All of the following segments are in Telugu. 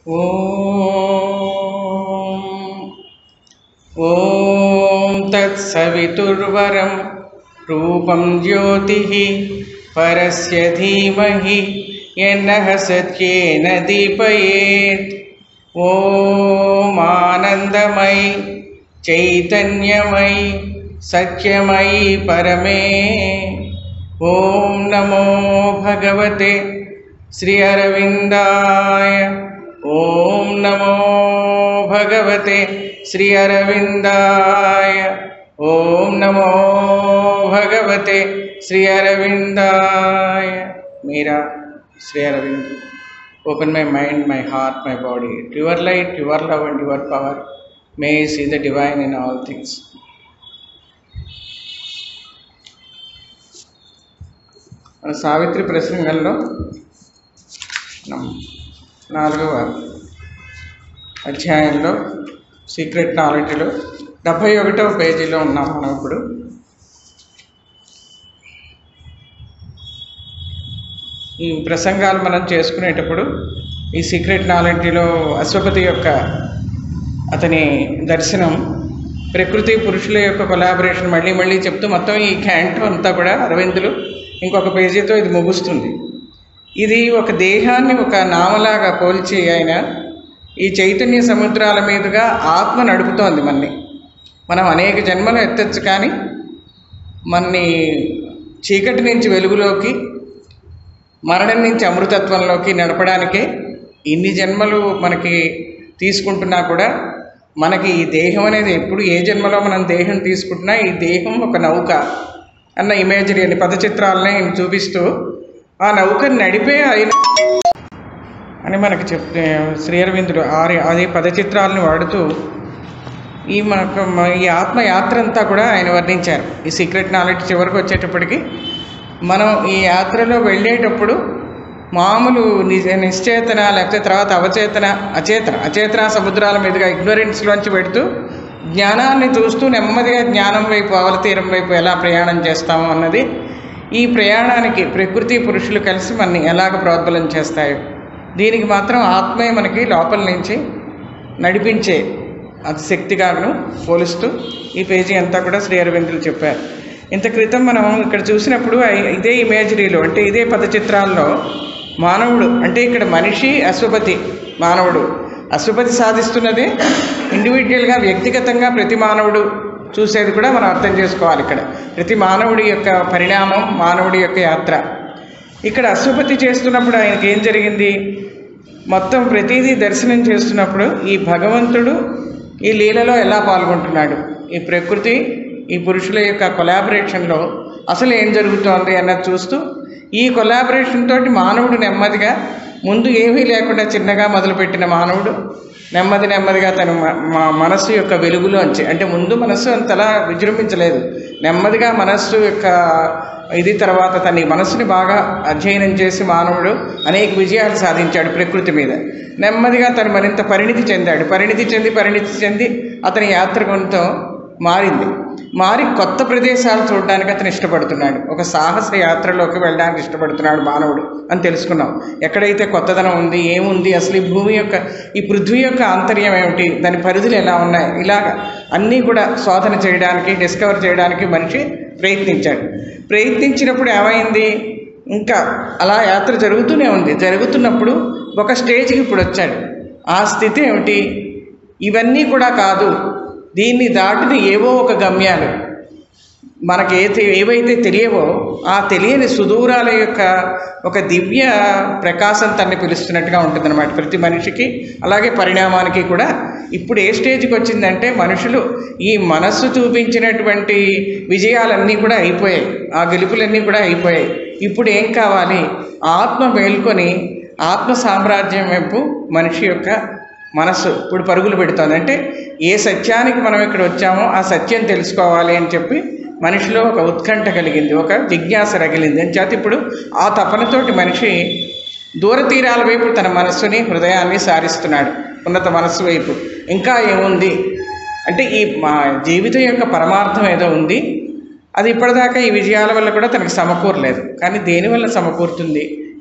ॐ ॐ तत्सवितुर्वरं रूपं ज्योतिः परस्य धीमहि यन्नः सत्येन दीपयेत् ॐ आनन्दमयि चैतन्यमयि सत्यमयि परमे ॐ नमो भगवते श्री अरविन्दाय ॐ नमो भगवते श्री अरविन्दाय ॐ नमो भगवते श्री अरविन्दाय मेरा Shri Arvind open my mind my heart my body to your light your love and your power may I see the divine in all things మన సావిత్రి ప్రసంగంలో మనం నాలుగవ అధ్యాయంలో సీక్రెట్ నాలెడ్జ్లో డెబ్భై ఒకటవ పేజీలో ఉన్నాం మనం ఇప్పుడు ఈ ప్రసంగాలు మనం చేసుకునేటప్పుడు ఈ సీక్రెట్ నాలెడ్జ్లో అశ్వపతి యొక్క అతని దర్శనం ప్రకృతి పురుషుల యొక్క కొలాబరేషన్ మళ్ళీ మళ్ళీ చెప్తూ మొత్తం ఈ క్యాంటో అంతా కూడా అరవిందులు ఇంకొక పేజీతో ఇది ముగుస్తుంది ఇది ఒక దేహాన్ని ఒక నామలాగా పోల్చి ఆయన ఈ చైతన్య సముద్రాల మీదుగా ఆత్మ నడుపుతోంది మనని మనం అనేక జన్మలు ఎత్తచ్చు కానీ మనని చీకటి నుంచి వెలుగులోకి మరణం నుంచి అమృతత్వంలోకి నడపడానికే ఇన్ని జన్మలు మనకి తీసుకుంటున్నా కూడా మనకి ఈ దేహం అనేది ఎప్పుడు ఏ జన్మలో మనం దేహం తీసుకుంటున్నా ఈ దేహం ఒక నౌక అన్న ఇమేజరీ అని పదచిత్రాలని ఆయన చూపిస్తూ ఆ నౌకని నడిపే ఆయన అని మనకు చెప్ శ్రీ అరవిందుడు ఆరి అది పదచిత్రాలను వాడుతూ ఈ మనకు మ- ఈ ఆత్మయాత్ర అంతా కూడా ఆయన వర్ణించారు ఈ సీక్రెట్ నాలెడ్జ్ చివరికి వచ్చేటప్పటికి మనం ఈ యాత్రలో వెళ్ళేటప్పుడు మామూలు నిజ నిశ్చేతన లేకపోతే తర్వాత అవచేతన అచేతన అచేతన సముద్రాల మీదుగా ఇగ్నోరెన్స్లోంచి పెడుతూ జ్ఞానాన్ని చూస్తూ నెమ్మదిగా జ్ఞానం వైపు అవల తీరం వైపు ఎలా ప్రయాణం చేస్తామో అన్నది ఈ ప్రయాణానికి ప్రకృతి పురుషులు కలిసి మనని ఎలాగ ప్రోద్బలం చేస్తాయో దీనికి మాత్రం ఆత్మే మనకి లోపల నుంచి నడిపించే అది శక్తిగాను పోలుస్తూ ఈ పేజీ అంతా కూడా శ్రీ అరవిందులు చెప్పారు ఇంత క్రితం మనం ఇక్కడ చూసినప్పుడు ఐ- ఇదే ఇమేజరీలో అంటే ఇదే పదచిత్రాల్లో మానవుడు అంటే ఇక్కడ మనిషి అశ్వపతి మానవుడు అశ్వపతి సాధిస్తున్నది ఇండివిజువల్గా వ్యక్తిగతంగా ప్రతి మానవుడు చూసేది కూడా మనం అర్థం చేసుకోవాలి ఇక్కడ ప్రతి మానవుడి యొక్క పరిణామం మానవుడి యొక్క యాత్ర ఇక్కడ అశ్వపతి చేస్తున్నప్పుడు ఆయనకి ఏం జరిగింది మొత్తం ప్రతిదీ దర్శనం చేస్తున్నప్పుడు ఈ భగవంతుడు ఈ లీలలో ఎలా పాల్గొంటున్నాడు ఈ ప్రకృతి ఈ పురుషుల యొక్క కొలాబరేషన్లో అసలు ఏం జరుగుతోంది అన్నది చూస్తూ ఈ కొలాబరేషన్ తోటి మానవుడు నెమ్మదిగా ముందు ఏమీ లేకుండా చిన్నగా మొదలుపెట్టిన మానవుడు నెమ్మది నెమ్మదిగా తన మ- మా మనస్సు యొక్క వెలుగులోంచి అంటే ముందు మనస్సు అంతలా విజృంభించలేదు నెమ్మదిగా మనస్సు యొక్క ఇది తర్వాత తన ఈ మనస్సుని బాగా అధ్యయనం చేసి మానవుడు అనేక విజయాలు సాధించాడు ప్రకృతి మీద నెమ్మదిగా తను మరింత పరిణితి చెందాడు పరిణితి చెంది పరిణితి చెంది అతని యాత్ర కొంత మారింది మారి కొత్త ప్రదేశాలు చూడడానికి అతను ఇష్టపడుతున్నాడు ఒక సాహస యాత్రలోకి వెళ్ళడానికి ఇష్టపడుతున్నాడు మానవుడు అని తెలుసుకున్నాం ఎక్కడైతే కొత్తదనం ఉంది ఏముంది అసలు ఈ భూమి యొక్క ఈ పృథ్వీ యొక్క ఆంతర్యం ఏమిటి దాని పరిధులు ఎలా ఉన్నాయి ఇలాగ అన్నీ కూడా శోధన చేయడానికి డిస్కవర్ చేయడానికి మనిషి ప్రయత్నించాడు ప్రయత్నించినప్పుడు ఏమైంది ఇంకా అలా యాత్ర జరుగుతూనే ఉంది జరుగుతున్నప్పుడు ఒక స్టేజ్కి ఇప్పుడు వచ్చాడు ఆ స్థితి ఏమిటి ఇవన్నీ కూడా కాదు దీన్ని దాటిన ఏవో ఒక గమ్యాలు మనకి ఏ ఏవైతే తెలియవో ఆ తెలియని సుదూరాల యొక్క ఒక దివ్య ప్రకాశం తన్ని పిలుస్తున్నట్టుగా ఉంటుందన్నమాట ప్రతి మనిషికి అలాగే పరిణామానికి కూడా ఇప్పుడు ఏ స్టేజ్కి వచ్చిందంటే మనుషులు ఈ మనస్సు చూపించినటువంటి విజయాలన్నీ కూడా అయిపోయాయి ఆ గెలుపులన్నీ కూడా అయిపోయాయి ఇప్పుడు ఏం కావాలి ఆత్మ మేల్కొని ఆత్మ సామ్రాజ్యం వైపు మనిషి యొక్క మనస్సు ఇప్పుడు పరుగులు పెడుతోంది అంటే ఏ సత్యానికి మనం ఇక్కడ వచ్చామో ఆ సత్యం తెలుసుకోవాలి అని చెప్పి మనిషిలో ఒక ఉత్కంఠ కలిగింది ఒక జిజ్ఞాస రగిలింది అని చేత ఇప్పుడు ఆ తపనతోటి మనిషి దూర తీరాల వైపు తన మనస్సుని హృదయాన్ని సారిస్తున్నాడు ఉన్నత మనస్సు వైపు ఇంకా ఏముంది అంటే ఈ మా జీవితం యొక్క పరమార్థం ఏదో ఉంది అది ఇప్పటిదాకా ఈ విజయాల వల్ల కూడా తనకి సమకూరలేదు కానీ దేనివల్ల సమకూరుతుంది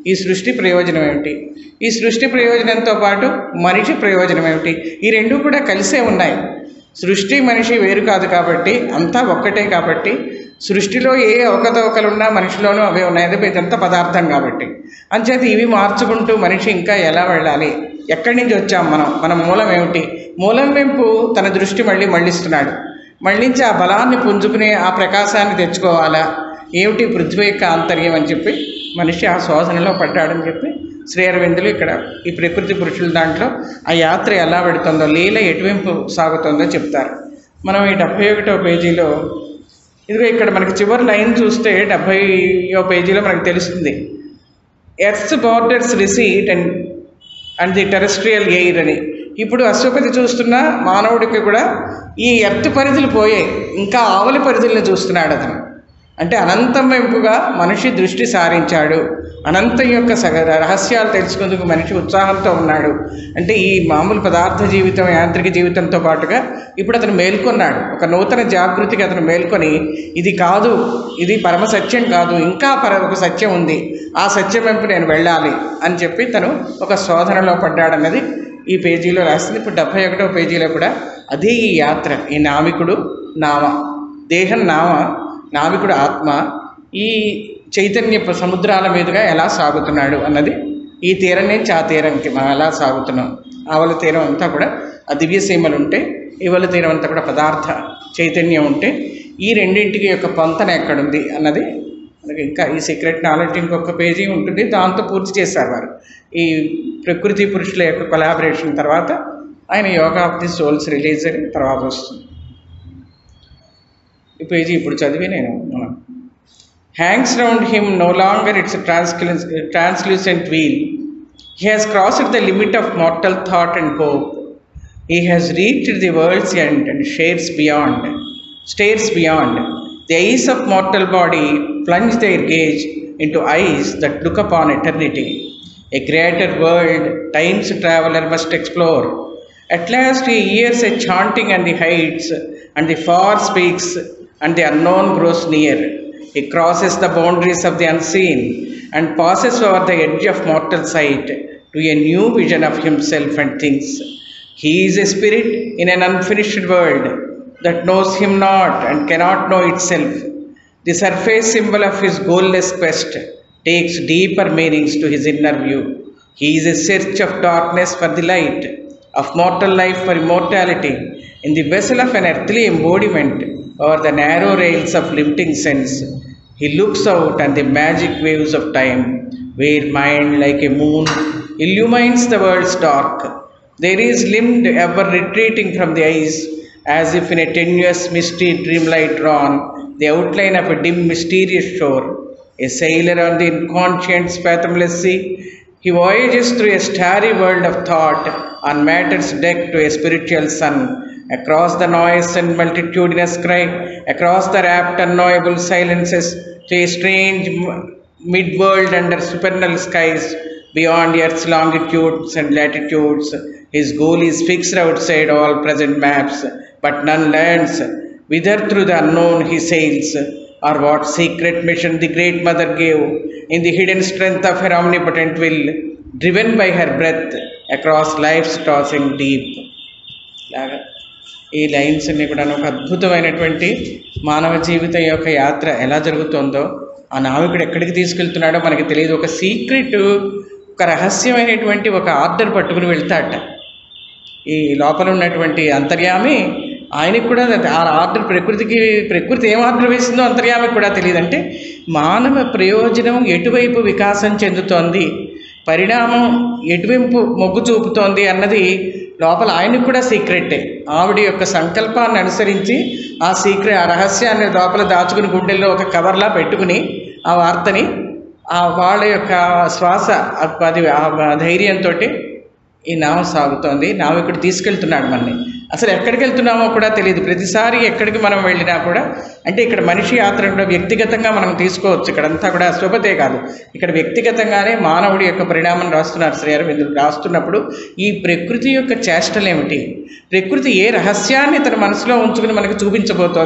ఈ సృష్టి ప్రయోజనం ఏమిటి ఈ సృష్టి ప్రయోజనంతో పాటు మనిషి ప్రయోజనం ఏమిటి ఈ రెండు కూడా కలిసే ఉన్నాయి సృష్టి మనిషి వేరు కాదు కాబట్టి అంతా ఒక్కటే కాబట్టి సృష్టిలో ఏ అవకతవకలున్నా మనిషిలోనూ అవే ఉన్నాయి అదే ఇదంతా పదార్థం కాబట్టి అంచేత ఇవి మార్చుకుంటూ మనిషి ఇంకా ఎలా వెళ్ళాలి ఎక్కడి నుంచి వచ్చాం మనం మన మూలం ఏమిటి మూలం వెంపు తన దృష్టి మళ్ళీ మళ్ళిస్తున్నాడు మళ్ళించి ఆ బలాన్ని పుంజుకుని ఆ ప్రకాశాన్ని తెచ్చుకోవాలా ఏమిటి పృథ్వీ యొక్క ఆంతర్యం అని చెప్పి మనిషి ఆ శోధనలో పడ్డాడని చెప్పి శ్రీ అరవిందులు ఇక్కడ ఈ ప్రకృతి పురుషుల దాంట్లో ఆ యాత్ర ఎలా పెడుతుందో లీల ఎటువైపు సాగుతుందో చెప్తారు మనం ఈ డెబ్భై ఒకటో పేజీలో ఇదిగో ఇక్కడ మనకి చివరి లైన్ చూస్తే డెబ్భైయో పేజీలో మనకు తెలుస్తుంది earth borders recede and and the terrestrial air అని ఇప్పుడు అశ్వపతి చూస్తున్న మానవుడికి కూడా ఈ ఎర్త్ పరిధులు పోయాయి ఇంకా ఆవలి పరిధులను చూస్తున్నాడు అతను అంటే అనంతం వైపుగా మనిషి దృష్టి సారించాడు అనంతం యొక్క సగ రహస్యాలు తెలుసుకుందుకు మనిషి ఉత్సాహంతో ఉన్నాడు అంటే ఈ మామూలు పదార్థ జీవితం యాంత్రిక జీవితంతో పాటుగా ఇప్పుడు అతను మేల్కొన్నాడు ఒక నూతన జాగృతికి అతను మేల్కొని ఇది కాదు ఇది పరమ సత్యం కాదు ఇంకా పర ఒక సత్యం ఉంది ఆ సత్యం వైపు నేను వెళ్ళాలి అని చెప్పి తను ఒక శోధనలో పడ్డాడన్నది ఈ పేజీలో రాస్తుంది ఇప్పుడు డెబ్భై ఒకటో పేజీలో కూడా అదే ఈ యాత్ర ఈ నావికుడు నామ దేహం నామ నావికుడు ఆత్మ ఈ చైతన్య సముద్రాల మీదుగా ఎలా సాగుతున్నాడు అన్నది ఈ తీరం నుంచి ఆ తీరంకి మనం ఎలా సాగుతున్నాం ఆవల తీరం అంతా కూడా ఆ దివ్యసీమలు ఉంటే ఇవల తీరం అంతా కూడా పదార్థ చైతన్యం ఉంటే ఈ రెండింటికి యొక్క పొంతన ఎక్కడుంది అన్నది మనకి ఇంకా ఈ సీక్రెట్ నాలెడ్జ్ ఇంకొక పేజీ ఉంటుంది దాంతో పూర్తి చేశారు వారు ఈ ప్రకృతి పురుషుల యొక్క కొలాబరేషన్ తర్వాత ఆయన Yoga of the Souls release అని తర్వాత వస్తుంది ఈ పేజీ ఇప్పుడు చదివి నేను hangs round him no longer it's translucent veil he has crossed the limit of mortal thought and hope he has reached the world's end and shares beyond stairs beyond the eyes of mortal body plunge their gaze into eyes that look upon eternity. A greater world time's traveler must explore. At last he hears a chanting on the heights, and the far speaks, and the unknown grows near. He crosses the boundaries of the unseen and passes over the edge of mortal sight to a new vision of himself and things. He is a spirit in an unfinished world that knows him not and cannot know itself. The surface symbol of his goalless quest takes deeper meanings to his inner view. He is a search of darkness for the light, of mortal life for immortality, in the vessel of an earthly embodiment over the narrow rails of limiting sense. He looks out on the magic waves of time, where mind, like a moon, illumines the world's dark. There is limbed ever retreating from the eyes, as if in a tenuous, misty dreamlight drawn, the outline of a dim, mysterious shore. A sailor on the inconscient's fathomless sea, he voyages through a starry world of thought on matter's deck to a spiritual sun, across the noise and multitudinous cry, across the rapt, unknowable silences, to a strange mid world under supernal skies, beyond earth's longitudes and latitudes. His goal is fixed outside all present maps, but none learns whither through the unknown he sails, or what secret mission the Great Mother gave in the hidden strength of her omnipotent will, driven by her breath across life's tossing deep. లాగా ఈ లైన్స్ అన్ని కూడా ఒక అద్భుతమైనటువంటి మానవ జీవితం యొక్క యాత్ర ఎలా జరుగుతుందో ఆ నావికుడు ఎక్కడికి తీసుకెళ్తున్నాడో మనకి తెలియదు ఒక సీక్రెట్ ఒక రహస్యమైనటువంటి ఒక ఆర్డర్ పట్టుకుని వెళ్తాడట ఈ లోపల ఉన్నటువంటి అంతర్యామి ఆయనకు కూడా ఆ ఆర్డర్ ప్రకృతికి ప్రకృతి ఏం ఆర్డర్ వేసిందో అంతర్యామికి కూడా తెలియదు అంటే మానవ ప్రయోజనం ఎటువైపు వికాసం చెందుతోంది పరిణామం ఎటువైపు మొగ్గు చూపుతోంది అన్నది లోపల ఆయనకు కూడా సీక్రెటే ఆవిడ యొక్క సంకల్పాన్ని అనుసరించి ఆ సీక్రెట్ ఆ రహస్యాన్ని లోపల దాచుకుని గుండెల్లో ఒక కవర్లా పెట్టుకుని ఆ వార్తని ఆ వాళ్ళ యొక్క శ్వాస అది ఆ ధైర్యంతో ఈ నావ సాగుతోంది నావికుడు తీసుకెళ్తున్నాడు మనని అసలు ఎక్కడికి వెళ్తున్నామో కూడా తెలియదు ప్రతిసారి ఎక్కడికి మనం వెళ్ళినా కూడా అంటే ఇక్కడ మనిషి యాత్ర కూడా వ్యక్తిగతంగా మనం తీసుకోవచ్చు ఇక్కడంతా కూడా శుభతే కాదు ఇక్కడ వ్యక్తిగతంగానే మానవుడి యొక్క పరిణామం రాస్తున్నారు శ్రీ అరవిందుడు రాస్తున్నప్పుడు ఈ ప్రకృతి యొక్క చేష్టలు ఏమిటి ప్రకృతి ఏ రహస్యాన్ని తన మనసులో ఉంచుకుని మనకు చూపించబోతోంది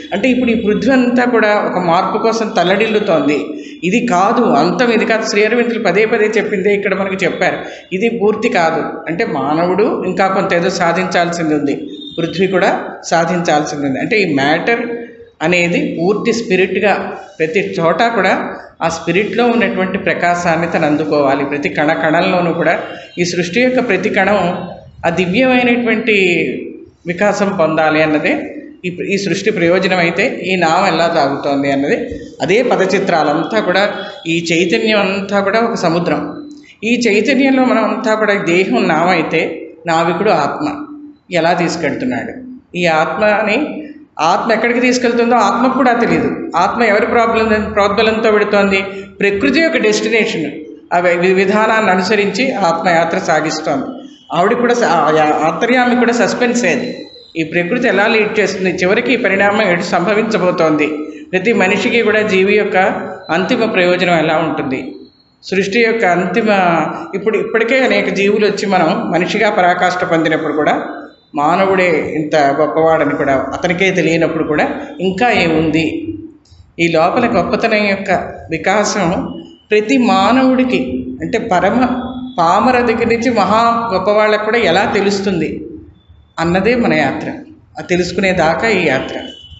అంటే ఇప్పుడు ఈ పృథ్వీ అంతా కూడా ఒక మార్పు కోసం తల్లడిల్లుతోంది ఇది కాదు అంతం ఇది కాదు శ్రీ అరవిందులు పదే పదే చెప్పిందే ఇక్కడ మనకి చెప్పారు ఇది పూర్తి కాదు అంటే మానవుడు ఇంకా కొంత ఏదో సాధించాల్సింది ఉంది పృథ్వీ కూడా సాధించాల్సింది ఉంది అంటే ఈ మ్యాటర్ అనేది పూర్తి స్పిరిట్గా ప్రతి చోట కూడా ఆ స్పిరిట్లో ఉన్నటువంటి ప్రకాశాన్ని తను అందుకోవాలి ప్రతి కణ కణంలోనూ కూడా ఈ సృష్టి యొక్క ప్రతి కణం ఆ దివ్యమైనటువంటి వికాసం పొందాలి అన్నదే ఈ ఈ సృష్టి ప్రయోజనం అయితే ఈ నామం ఎలా తాగుతోంది అన్నది అదే పదచిత్రాలంతా కూడా ఈ చైతన్యం అంతా కూడా ఒక సముద్రం ఈ చైతన్యంలో మనం అంతా కూడా ఈ దేహం నామైతే నావికుడు ఆత్మ ఎలా తీసుకెళ్తున్నాడు ఈ ఆత్మని ఆత్మ ఎక్కడికి తీసుకెళ్తుందో ఆత్మకు కూడా తెలియదు ఆత్మ ఎవరి ప్రాబ్లం ప్రోద్బలంతో పెడుతోంది ప్రకృతి యొక్క డెస్టినేషన్ ఆ వి- విధానాన్ని అనుసరించి ఆత్మయాత్ర సాగిస్తోంది ఆవిడ కూడా స- ఆ యా- ఆంతర్యామి కూడా సస్పెన్స్ అయ్యేది ఈ ప్రకృతి ఎలా లీడ్ చేస్తుంది చివరికి ఈ పరిణామం ఎటు సంభవించబోతోంది ప్రతి మనిషికి కూడా జీవి యొక్క అంతిమ ప్రయోజనం ఎలా ఉంటుంది సృష్టి యొక్క అంతిమ ఇప్పుడు ఇప్పటికే అనేక జీవులు వచ్చి మనం మనిషిగా పరాకాష్ట పొందినప్పుడు కూడా మానవుడే ఇంత గొప్పవాడని కూడా అతనికే తెలియనప్పుడు కూడా ఇంకా ఏముంది ఈ లోపల గొప్పతనం యొక్క వికాసం ప్రతి మానవుడికి అంటే పరమ పామర దగ్గర నుంచి మహా గొప్పవాళ్ళకు కూడా ఎలా తెలుస్తుంది అన్నదే మన యాత్ర అది తెలుసుకునేదాకా ఈ యాత్ర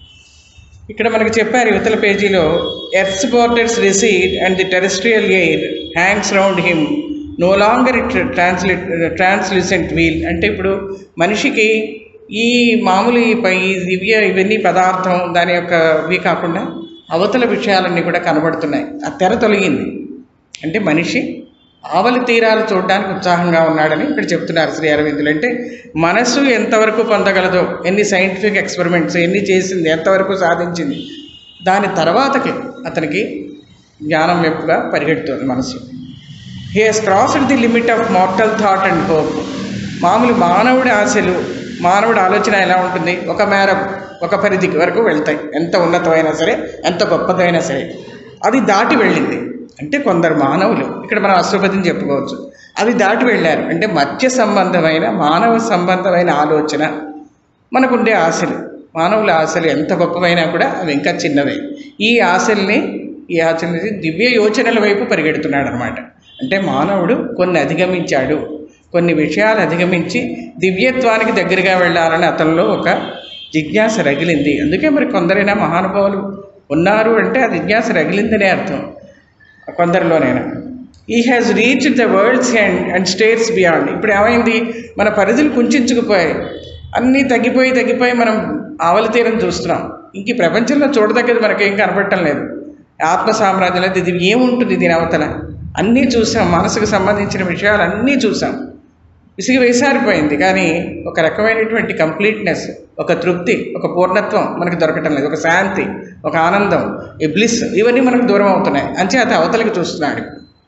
ఇక్కడ మనకి చెప్పారు యువతల పేజీలో earth's borders recede and the terrestrial air hangs round him no longer it translit translucent veil అంటే ఇప్పుడు మనిషికి ఈ మామూలు ఈ పై ఈ దివ్య ఇవన్నీ పదార్థం దాని యొక్క ఇవి కాకుండా అవతల విషయాలన్నీ కూడా కనబడుతున్నాయి ఆ తెర తొలగింది అంటే మనిషి ఆవలి తీరాలు చూడడానికి ఉత్సాహంగా ఉన్నాడని ఇక్కడ చెప్తున్నారు శ్రీ అరవిందులు అంటే మనస్సు ఎంతవరకు పొందగలదో ఎన్ని సైంటిఫిక్ ఎక్స్పెరిమెంట్స్ ఎన్ని చేసింది ఎంతవరకు సాధించింది దాని తర్వాతకి అతనికి జ్ఞానం వైపుగా పరిగెడుతుంది మనసు he has crossed the limit of mortal thought and hope మామూలు మానవుడి ఆశలు మానవుడి ఆలోచన ఎలా ఉంటుంది ఒక మేర ఒక పరిధికి వరకు వెళ్తాయి ఎంత ఉన్నతమైనా సరే ఎంత గొప్పదైనా సరే అది దాటి వెళ్ళింది అంటే కొందరు మానవులు ఇక్కడ మనం అశ్వపతిని చెప్పుకోవచ్చు అవి దాటి వెళ్ళారు అంటే మత్స్య సంబంధమైన మానవ సంబంధమైన ఆలోచన మనకుండే ఆశలు మానవుల ఆశలు ఎంత గొప్పవైనా కూడా అవి ఇంకా చిన్నవే ఈ ఆశల్ని ఈ ఆశల్ని దివ్య యోచనల వైపు పరిగెడుతున్నాడు అనమాట అంటే మానవుడు కొన్ని అధిగమించాడు కొన్ని విషయాలు అధిగమించి దివ్యత్వానికి దగ్గరగా వెళ్ళాలని అతనిలో ఒక జిజ్ఞాస రగిలింది అందుకే మరి కొందరైనా మహానుభావులు ఉన్నారు అంటే ఆ జిజ్ఞాస రగిలిందనే అర్థం కొందరిలోనైనా ఈ has reach the world's end and states beyond ఇప్పుడు ఏమైంది మన పరిధులు కుంచుకుపోయాయి అన్నీ తగ్గిపోయి తగ్గిపోయి మనం ఆవలి తీరం చూస్తున్నాం ఇంక ఈ ప్రపంచంలో చూడదగ్గది మనకేం కనపడటం లేదు ఆత్మ సామ్రాజ్యంలో ఇది ఏముంటుంది దీని అవతల అన్నీ చూసాం మనసుకు సంబంధించిన విషయాలు అన్నీ చూసాం విసిగి వేసారిపోయింది కానీ ఒక రకమైనటువంటి కంప్లీట్నెస్ ఒక తృప్తి ఒక పూర్ణత్వం మనకు దొరకటం లేదు ఒక శాంతి ఒక ఆనందం ఈ బ్లిస్ ఇవన్నీ మనకు దూరం అవుతున్నాయి అంచేత అవతలకి చూస్తున్నాడు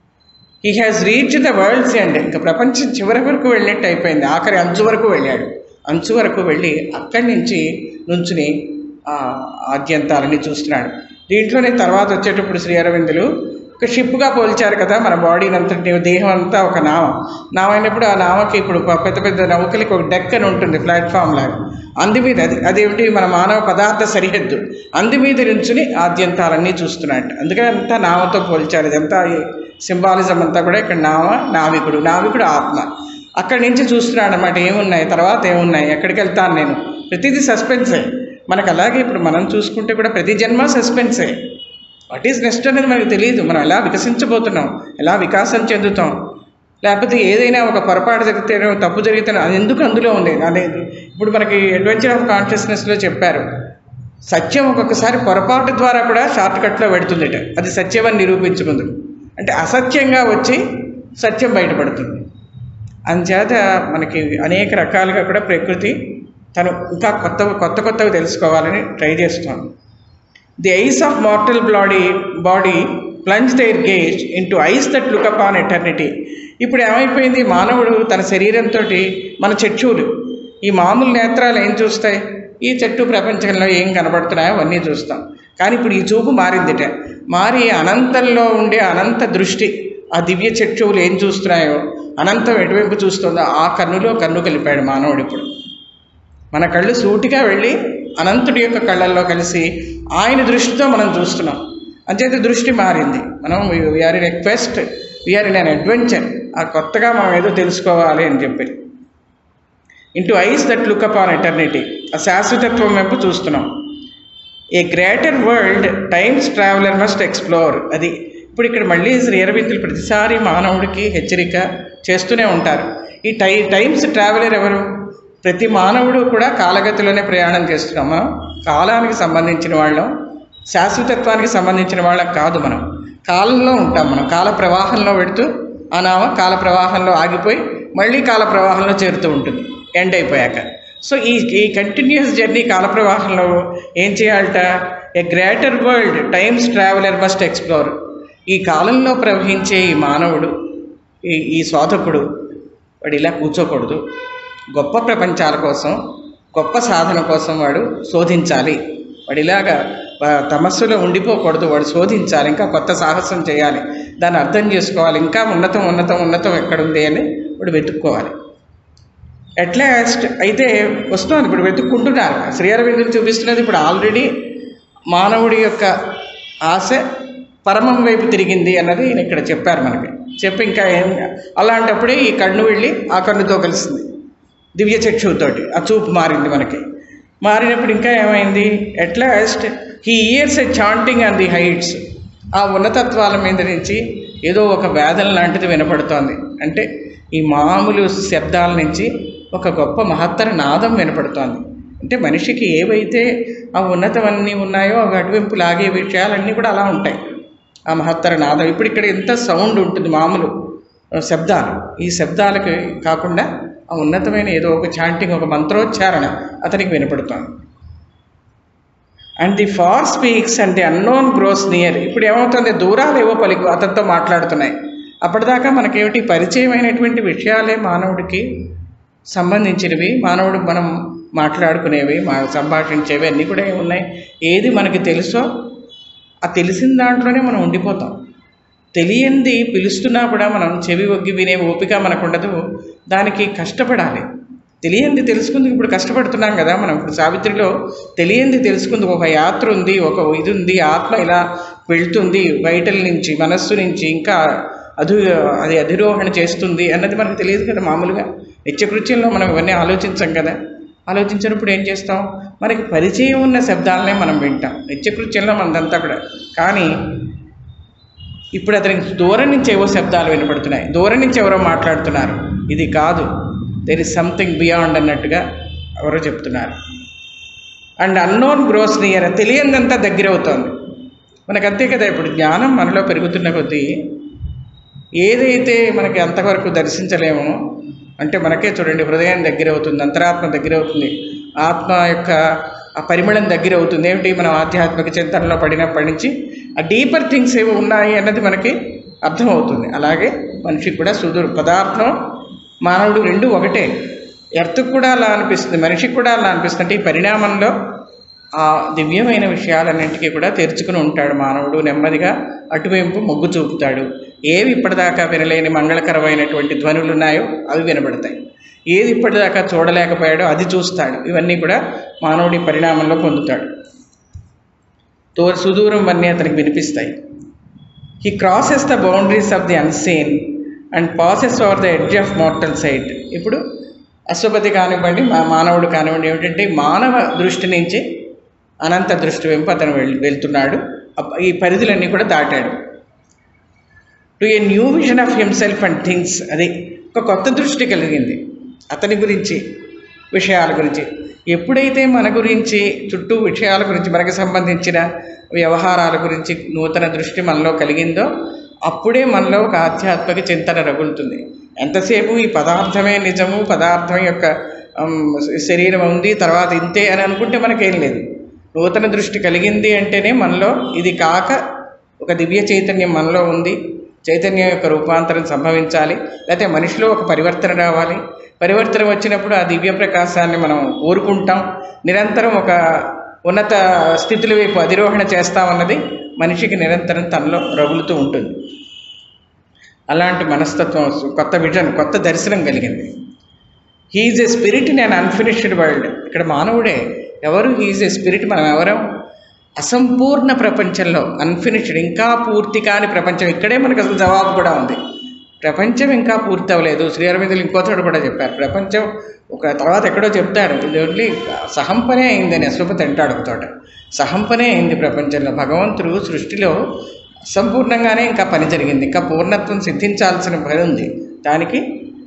he has reach the world's end ఇంకా ప్రపంచం చివరి వరకు వెళ్ళినట్టు అయిపోయింది ఆఖరి అంచు వరకు వెళ్ళాడు అంచు వరకు వెళ్ళి అక్కడి నుంచి నుంచుని ఆ ఆద్యంతాలని చూస్తున్నాడు దీంట్లోనే తర్వాత వచ్చేటప్పుడు శ్రీ అరవిందులు ఒక షిప్గా పోల్చారు కదా మన బాడీని అంతటి దేహం అంతా ఒక నావ నావ అయినప్పుడు ఆ నావకి ఇప్పుడు ప- పెద్ద పెద్ద నౌకలకి ఒక డెక్ అని ఉంటుంది ప్లాట్ఫామ్ లాగా అందు మీద అది అదేమిటి మన మానవ పదార్థ సరిహద్దు అందు మీద నుంచుని ఆద్యంతాలన్నీ చూస్తున్నాడు అందుకని అంతా నావతో పోల్చారు ఇదంతా సింబాలిజం అంతా కూడా ఇక్కడ నావ నావికుడు నావికుడు ఆత్మ అక్కడి నుంచి చూస్తున్నాడు అనమాట ఏమున్నాయి తర్వాత ఏమున్నాయి ఎక్కడికి వెళ్తాను నేను ప్రతిదీ సస్పెన్సే మనకు అలాగే ఇప్పుడు మనం చూసుకుంటే కూడా ప్రతి జన్మ సస్పెన్సే వాట్ ఈజ్ నెక్స్ట్ అనేది మనకు తెలియదు మనం ఎలా వికసించబోతున్నాం ఎలా వికాసం చెందుతాం లేకపోతే ఏదైనా ఒక పొరపాటు జరిగితేనో తప్పు జరిగితేనో అది ఎందుకు అందులో ఉంది అనేది ఇప్పుడు మనకి అడ్వెంచర్ ఆఫ్ కాన్షియస్నెస్లో చెప్పారు సత్యం ఒక్కొక్కసారి పొరపాటు ద్వారా కూడా షార్ట్ కట్లో పెడుతుందిట అది సత్యమని నిరూపించుకుంది అంటే అసత్యంగా వచ్చి సత్యం బయటపడుతుంది అందుచేత మనకి అనేక రకాలుగా కూడా ప్రకృతి తను ఇంకా కొత్త కొత్త కొత్తవి తెలుసుకోవాలని ట్రై చేస్తోంది the eyes of mortal body body plunge their gaze into eyes that look upon eternity ఇప్పుడు ఏమైపోయింది మానవుడు తన శరీరంతో మన చక్షువులు ఈ మామూలు నేత్రాలు ఏం చూస్తాయి ఈ చెట్టు ప్రపంచంలో ఏం కనబడుతున్నాయో అవన్నీ చూస్తాం కానీ ఇప్పుడు ఈ చూపు మారిందిట మారి అనంతంలో ఉండే అనంత దృష్టి ఆ దివ్య చక్షువులు ఏం చూస్తున్నాయో అనంతం ఎటువైపు చూస్తుందో ఆ కన్నులో కన్ను కలిపాడు మానవుడు ఇప్పుడు మన కళ్ళు సూటిగా వెళ్ళి అనంతుడి యొక్క కళ్ళల్లో కలిసి ఆయన దృష్టితో మనం చూస్తున్నాం అంచేత దృష్టి మారింది మనం we are in a quest we are in an adventure ఆ కొత్తగా మనం ఏదో తెలుసుకోవాలి అని చెప్పి into eyes that look upon eternity ఆ శాశ్వతత్వం వైపు చూస్తున్నాం a greater world time's traveller must explore అది ఇప్పుడు ఇక్కడ మళ్ళీ శ్రీ అరవిందులు ప్రతిసారి మానవుడికి హెచ్చరిక చేస్తూనే ఉంటారు ఈ టై టైమ్స్ ట్రావెలర్ ఎవరు ప్రతి మానవుడు కూడా కాలగతిలోనే ప్రయాణం చేస్తున్నాం మనం కాలానికి సంబంధించిన వాళ్ళం శాశ్వతత్వానికి సంబంధించిన వాళ్ళం కాదు మనం కాలంలో ఉంటాం మనం కాల ప్రవాహంలో పెడుతూ ఆ నామ కాల ప్రవాహంలో ఆగిపోయి మళ్ళీ కాల ప్రవాహంలో చేరుతూ ఉంటుంది ఎండ్ అయిపోయాక సో ఈ ఈ కంటిన్యూస్ జర్నీ కాల ప్రవాహంలో ఏం చేయాలట a greater world time's traveller must explore ఈ కాలంలో ప్రవహించే ఈ మానవుడు ఈ ఈ శోధకుడు వాడు ఇలా కూర్చోకూడదు గొప్ప ప్రపంచాల కోసం గొప్ప సాధన కోసం వాడు శోధించాలి వాడు ఇలాగా వా- తమస్సులో ఉండిపోకూడదు వాడు శోధించాలి ఇంకా కొత్త సాహసం చేయాలి దాన్ని అర్థం చేసుకోవాలి ఇంకా ఉన్నతం ఉన్నతం ఉన్నతం ఎక్కడుంది అని వాడు వెతుక్కోవాలి అట్ లాస్ట్ అయితే వస్తుంది ఇప్పుడు వెతుక్కుంటున్నారు శ్రీ అరవిందులు చూపిస్తున్నది ఇప్పుడు ఆల్రెడీ మానవుడి యొక్క ఆశ పరమం వైపు తిరిగింది అన్నది ఈయన ఇక్కడ చెప్పారు మనకి చెప్పి ఇంకా ఏం అలాంటప్పుడే ఈ కన్ను వెళ్ళి ఆ కన్నుతో కలిసింది దివ్య చక్షువుతోటి ఆ చూపు మారింది మనకి మారినప్పుడు ఇంకా ఏమైంది at last he hears a chanting on the heights ఆ ఉన్నతత్వాల మీద నుంచి ఏదో ఒక వేదన లాంటిది వినపడుతోంది అంటే ఈ మామూలు శబ్దాల నుంచి ఒక గొప్ప మహత్తర నాదం వినపడుతోంది అంటే మనిషికి ఏవైతే ఆ ఉన్నతమన్నీ ఉన్నాయో అవి అటువైపు లాగే విషయాలన్నీ కూడా అలా ఉంటాయి ఆ మహత్తర నాదం ఇప్పుడు ఇక్కడ ఎంత సౌండ్ ఉంటుంది మామూలు ఆ, శబ్దాలు ఈ శబ్దాలకి కాకుండా ఆ ఉన్నతమైన ఏదో ఒక చాంటింగ్ ఒక మంత్రోచ్చారణ అతనికి వినపడుతోంది and the far speaks and the unknown grows near ఇప్పుడు ఏమవుతుంది దూరాలు ఏవో పలికి అతనితో మాట్లాడుతున్నాయి అప్పటిదాకా మనకేమిటి పరిచయమైనటువంటి విషయాలే మానవుడికి సంబంధించినవి మానవుడు మనం మాట్లాడుకునేవి మా సంభాషించేవి అన్నీ కూడా ఏమున్నాయి ఏది మనకి తెలుసో ఆ తెలిసిన దాంట్లోనే మనం ఉండిపోతాం తెలియంది పిలుస్తున్నా కూడా మనం చెవి ఒగ్గి వినే ఓపిక మనకు ఉండదు దానికి కష్టపడాలి తెలియంది తెలుసుకుందుకు ఇప్పుడు కష్టపడుతున్నాం కదా మనం ఇప్పుడు సావిత్రిలో తెలియంది తెలుసుకుందుకు ఒక యాత్ర ఉంది ఒక ఇది ఉంది ఆత్మ ఇలా వెళ్తుంది బయటల నుంచి మనస్సు నుంచి ఇంకా అధు అది అధిరోహణ చేస్తుంది అన్నది మనకు తెలియదు కదా మామూలుగా నిత్యకృత్యంలో మనం ఇవన్నీ ఆలోచించాం కదా ఆలోచించినప్పుడు ఏం చేస్తాం మనకి పరిచయం ఉన్న శబ్దాలనే మనం వింటాం నిత్యకృత్యంలో మనదంతా కూడా కానీ ఇప్పుడు అతనికి దూరం నుంచి ఏవో శబ్దాలు వినపడుతున్నాయి దూరం నుంచి ఎవరో మాట్లాడుతున్నారు ఇది కాదు దెర్ ఇస్ సంథింగ్ బియాండ్ అన్నట్టుగా ఎవరో చెప్తున్నారు అండ్ అన్నోన్ గ్రోస్ నియర్ తెలియందంతా దగ్గర అవుతోంది మనకు అంతే కదా ఇప్పుడు జ్ఞానం మనలో పెరుగుతున్న కొద్దీ ఏదైతే మనకి అంతవరకు దర్శించలేమో అంటే మనకే చూడండి హృదయం దగ్గర అవుతుంది అంతరాత్మ దగ్గర అవుతుంది ఆత్మ యొక్క ఆ పరిమళం దగ్గర అవుతుంది ఏమిటి మనం ఆధ్యాత్మిక చింతనలో పడినప్పటి నుంచి ఆ డీపర్ థింగ్స్ ఏవి ఉన్నాయి అన్నది మనకి అర్థమవుతుంది అలాగే మనిషికి కూడా సుదూర పదార్థం మానవుడు రెండు ఒకటే ఎర్త్కి కూడా అలా అనిపిస్తుంది మనిషికి కూడా అలా అనిపిస్తుంది అంటే ఈ పరిణామంలో ఆ దివ్యమైన విషయాలన్నింటికీ కూడా తెరుచుకుని ఉంటాడు మానవుడు నెమ్మదిగా అటువైపు మొగ్గు చూపుతాడు ఏవి ఇప్పటిదాకా వినలేని మంగళకరమైనటువంటి ధ్వనులు ఉన్నాయో అవి వినబడతాయి ఏది ఇప్పటిదాకా చూడలేకపోయాడో అది చూస్తాడు ఇవన్నీ కూడా మానవుడి పరిణామంలో పొందుతాడు తో సుదూరం అన్నీ అతనికి వినిపిస్తాయి he crosses the boundaries of the unseen and passes over the edge of mortal sight ఇప్పుడు అశ్వపతి కానివ్వండి మా మానవుడు కానివ్వండి ఏమిటంటే మానవ దృష్టి నుంచి అనంత దృష్టి వెంపు అతను వెళ్ వెళ్తున్నాడు అప్ప- ఈ పరిధులన్నీ కూడా దాటాడు to a new vision of himself and things అది ఒక కొత్త దృష్టి కలిగింది అతని గురించి విషయాల గురించి ఎప్పుడైతే మన గురించి చుట్టూ విషయాల గురించి మనకు సంబంధించిన వ్యవహారాల గురించి నూతన దృష్టి మనలో కలిగిందో అప్పుడే మనలో ఒక ఆధ్యాత్మిక చింతన రగులుతుంది ఎంతసేపు ఈ పదార్థమే నిజము పదార్థం యొక్క ఉమ్, శరీరం ఉంది తర్వాత ఇంతే అని అనుకుంటే మనకేం లేదు నూతన దృష్టి కలిగింది అంటేనే మనలో ఇది కాక ఒక దివ్య చైతన్యం మనలో ఉంది చైతన్యం యొక్క రూపాంతరం సంభవించాలి లేకపోతే మనిషిలో ఒక పరివర్తన రావాలి పరివర్తన వచ్చినప్పుడు ఆ దివ్య ప్రకాశాన్ని మనం కోరుకుంటాం నిరంతరం ఒక ఉన్నత స్థితుల వైపు అధిరోహణ చేస్తామన్నది మనిషికి నిరంతరం తనలో రగులుతూ ఉంటుంది అలాంటి మనస్తత్వం కొత్త విజన్ కొత్త దర్శనం కలిగింది he is a spirit in an unfinished world ఇక్కడ మానవుడే ఎవరు ఈజ్ ఎ స్పిరిట్ మనం ఎవరం అసంపూర్ణ ప్రపంచంలో అన్ఫినిష్డ్ ఇంకా పూర్తి కాని ప్రపంచం ఇక్కడే మనకు అసలు జవాబు కూడా ఉంది ప్రపంచం ఇంకా పూర్తి అవ్వలేదు శ్రీఅరవిందులు ఇంకో చోట కూడా చెప్పారు ప్రపంచం ఒక తర్వాత ఎక్కడో చెప్తాడు ఇది ఓన్లీ సహంపనే అయిందని అశ్వపతి అంటాడు ఒక చోట సహంపనే అయింది ప్రపంచంలో భగవంతుడు సృష్టిలో సంపూర్ణంగానే ఇంకా పని జరిగింది ఇంకా పూర్ణత్వం సిద్ధించాల్సిన పని ఉంది దానికి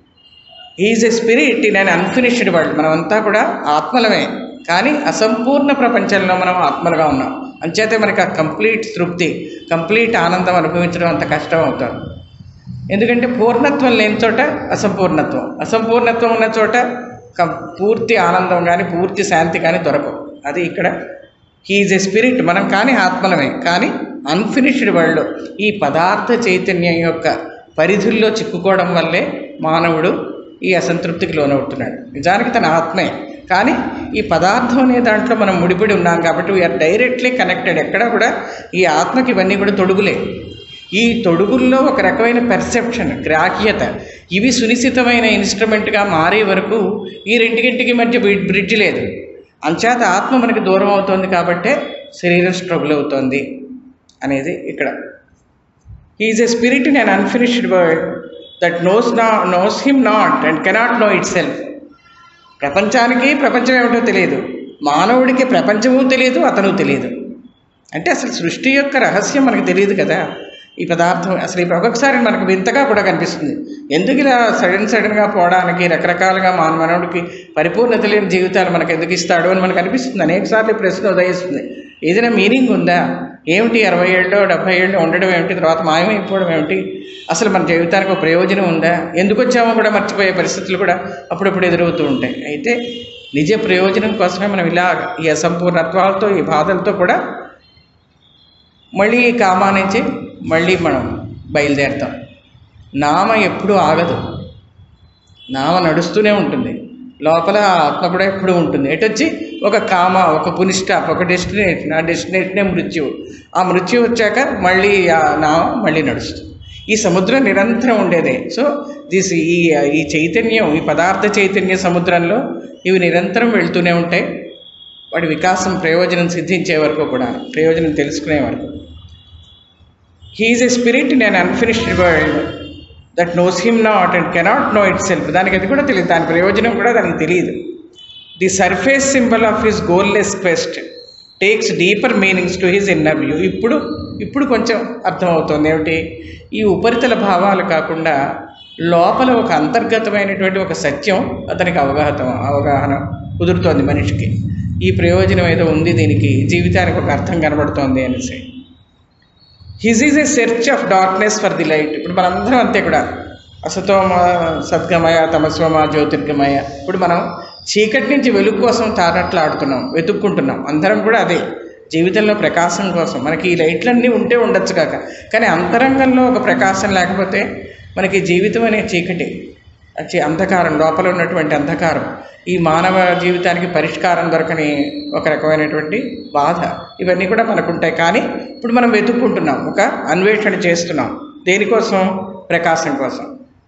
is a spirit in an unfinished world మనమంతా కూడా ఆత్మలమే కానీ అసంపూర్ణ ప్రపంచంలో మనం ఆత్మలుగా ఉన్నాం అంచేతే మనకి ఆ కంప్లీట్ తృప్తి కంప్లీట్ ఆనందం అనుభవించడం అంత కష్టం అవుతుంది ఎందుకంటే పూర్ణత్వం లేని చోట అసంపూర్ణత్వం అసంపూర్ణత్వం ఉన్న చోట కం పూర్తి ఆనందం కానీ పూర్తి శాంతి కానీ దొరకవు అది ఇక్కడ హీఈ్ ఎ స్పిరిట్ మనం కానీ ఆత్మలమే కానీ అన్ఫినిష్డ్ వరల్డ్ ఈ పదార్థ చైతన్యం యొక్క పరిధుల్లో చిక్కుకోవడం వల్లే మానవుడు ఈ అసంతృప్తికి లోనవుతున్నాడు నిజానికి తన ఆత్మే కానీ ఈ పదార్థం అనే దాంట్లో మనం ముడిపడి ఉన్నాం కాబట్టి వీఆర్ డైరెక్ట్లీ కనెక్టెడ్ ఎక్కడ కూడా ఈ ఆత్మకి ఇవన్నీ కూడా తొడుగులే ఈ తొడుగుల్లో ఒక రకమైన పెర్సెప్షన్ గ్రాహ్యత ఇవి సునిశ్చితమైన ఇన్స్ట్రుమెంట్గా మారే వరకు ఈ రెండింటికి మధ్య బ్రి- బ్రిడ్జ్ లేదు అంచేత ఆత్మ మనకి దూరం అవుతోంది కాబట్టే శరీరం స్ట్రగుల్ అవుతోంది అనేది ఇక్కడ is a spirit in an unfinished world that knows నా knows him not and cannot know itself ప్రపంచానికి ప్రపంచం ఏమిటో తెలియదు మానవుడికి ప్రపంచము తెలియదు అతను తెలియదు అంటే అసలు సృష్టి యొక్క రహస్యం మనకు తెలియదు కదా ఈ పదార్థం అసలు ఇప్పుడు ఒక్కొక్కసారి మనకు వింతగా కూడా కనిపిస్తుంది ఎందుకు ఇలా సడన్ సడన్గా పోవడానికి రకరకాలుగా మాన మనవుడికి పరిపూర్ణత లేని జీవితాలు మనకు ఎందుకు ఇస్తాడు అని మనకు అనిపిస్తుంది అనేకసార్లు ఈ ప్రశ్న ఉదయిస్తుంది ఏదైనా మీనింగ్ ఉందా ఏమిటి అరవై ఏళ్ళు డెబ్భై ఏళ్ళు ఉండడం ఏమిటి తర్వాత మాయమైపోవడం ఏమిటి అసలు మన జీవితానికి ఒక ప్రయోజనం ఉందా ఎందుకు వచ్చామో కూడా మర్చిపోయే పరిస్థితులు కూడా అప్పుడప్పుడు ఎదురవుతూ ఉంటాయి అయితే నిజ ప్రయోజనం కోసమే మనం ఇలా ఈ అసంపూర్ణత్వాలతో ఈ బాధలతో కూడా మళ్ళీ ఈ కామా నుంచి మళ్ళీ మనం బయలుదేరుతాం నామ ఎప్పుడూ ఆగదు నామ నడుస్తూనే ఉంటుంది లోపల ఆత్మ కూడా ఎప్పుడూ ఉంటుంది ఎటొచ్చి ఒక కామ ఒక పునిస్టాప్ ఒక డెస్టినేషన్ ఆ డెస్టినేషనే మృత్యువు ఆ మృత్యు వచ్చాక మళ్ళీ ఆ నామ మళ్ళీ నడుస్తుంది ఈ సముద్రం నిరంతరం ఉండేదే సో దిస్ ఈ ఈ చైతన్యం ఈ పదార్థ చైతన్య సముద్రంలో ఇవి నిరంతరం వెళ్తూనే ఉంటాయి వాడి వికాసం ప్రయోజనం సిద్ధించే వరకు కూడా ప్రయోజనం తెలుసుకునే వరకు he is a spirit in an unfinished world that knows him not and cannot know itself దానికి అది కూడా తెలియదు దాని ప్రయోజనం కూడా దానికి తెలియదు the surface symbol of his goalless quest takes deeper meanings to his inner view ఇప్పుడు ఇప్పుడు కొంచెం అర్థమవుతుంది ఏమిటి ఈ ఉపరితల భావాలు కాకుండా లోపల ఒక అంతర్గతమైనటువంటి ఒక సత్యం అతనికి అవగాహన అవగాహన కుదురుతోంది మనిషికి ఈ ప్రయోజనం ఏదో ఉంది దీనికి జీవితానికి ఒక అర్థం కనబడుతోంది అనేసి his is a search of darkness for the light ఇప్పుడు మనందరం అంతే కూడా అసతోమ సద్గమయ తమస్వమ జ్యోతిర్గమయ ఇప్పుడు మనం చీకటి నుంచి వెలుగు కోసం తారట్లాడుతున్నాం వెతుక్కుంటున్నాం అందరం కూడా అదే జీవితంలో ప్రకాశం కోసం మనకి ఈ లైట్లన్నీ ఉంటే ఉండొచ్చు కాక కానీ అంతరంగంలో ఒక ప్రకాశం లేకపోతే మనకి జీవితం అనే చీకటి వచ్చి అంధకారం లోపల ఉన్నటువంటి అంధకారం ఈ మానవ జీవితానికి పరిష్కారం దొరకని ఒక రకమైనటువంటి బాధ ఇవన్నీ కూడా మనకు ఉంటాయి కానీ ఇప్పుడు మనం వెతుక్కుంటున్నాం ఒక అన్వేషణ చేస్తున్నాం దేనికోసం ప్రకాశం కోసం